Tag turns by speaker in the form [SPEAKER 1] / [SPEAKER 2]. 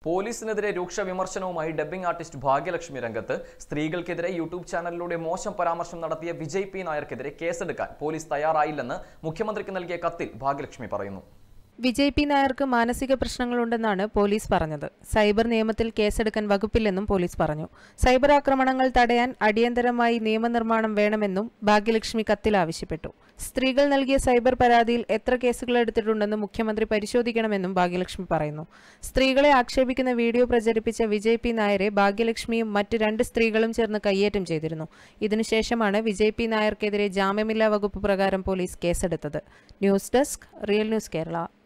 [SPEAKER 1] പോലീസിനെതിരെ രൂക്ഷ വിമർശനവുമായി dubbing artist Bhagyalakshmi രംഗത്ത് സ്ത്രീകൾക്കെതിരെ യൂട്യൂബ് ചാനലിലൂടെ മോശം പരാമർശം നടത്തിയ വിജയ് പി നായർക്കെതിരെ കേസെടുക്കാൻ പോലീസ് തയ്യാറായില്ലെന്ന് മുഖ്യമന്ത്രിക്ക് നൽകിയ കത്തിൽ ഭാഗ്യലക്ഷ്മി പറയുന്നു
[SPEAKER 2] വിജയ് പി നായർക്ക് മാനസിക പ്രശ്നങ്ങളുണ്ടെന്നാണ് പോലീസ് പറഞ്ഞത് സൈബർ നിയമത്തിൽ കേസെടുക്കാൻ വകുപ്പില്ലെന്നും പോലീസ് പറഞ്ഞു സൈബർ ആക്രമണങ്ങൾ തടയാൻ അടിയന്തരമായി നിയമനിർമ്മാണം വേണമെന്നും ഭാഗ്യലക്ഷ്മി കത്തിൽ ആവശ്യപ്പെട്ടു സ്ത്രീകൾ നൽകിയ സൈബർ പരാതിയിൽ എത്ര കേസുകൾ എടുത്തിട്ടുണ്ടെന്ന് മുഖ്യമന്ത്രി പരിശോധിക്കണമെന്നും ഭാഗ്യലക്ഷ്മി പറയുന്നു സ്ത്രീകളെ ആക്ഷേപിക്കുന്ന വീഡിയോ പ്രചരിപ്പിച്ച വിജയ് പി നായരെ ഭാഗ്യലക്ഷ്മിയും മറ്റ് രണ്ട് സ്ത്രീകളും ചേർന്ന് കയ്യേറ്റം ചെയ്തിരുന്നു ഇതിനുശേഷമാണ് വിജയ് പി നായർക്കെതിരെ ജാമ്യമില്ലാ വകുപ്പ് പ്രകാരം പോലീസ് കേസെടുത്തത് news desk real news Kerala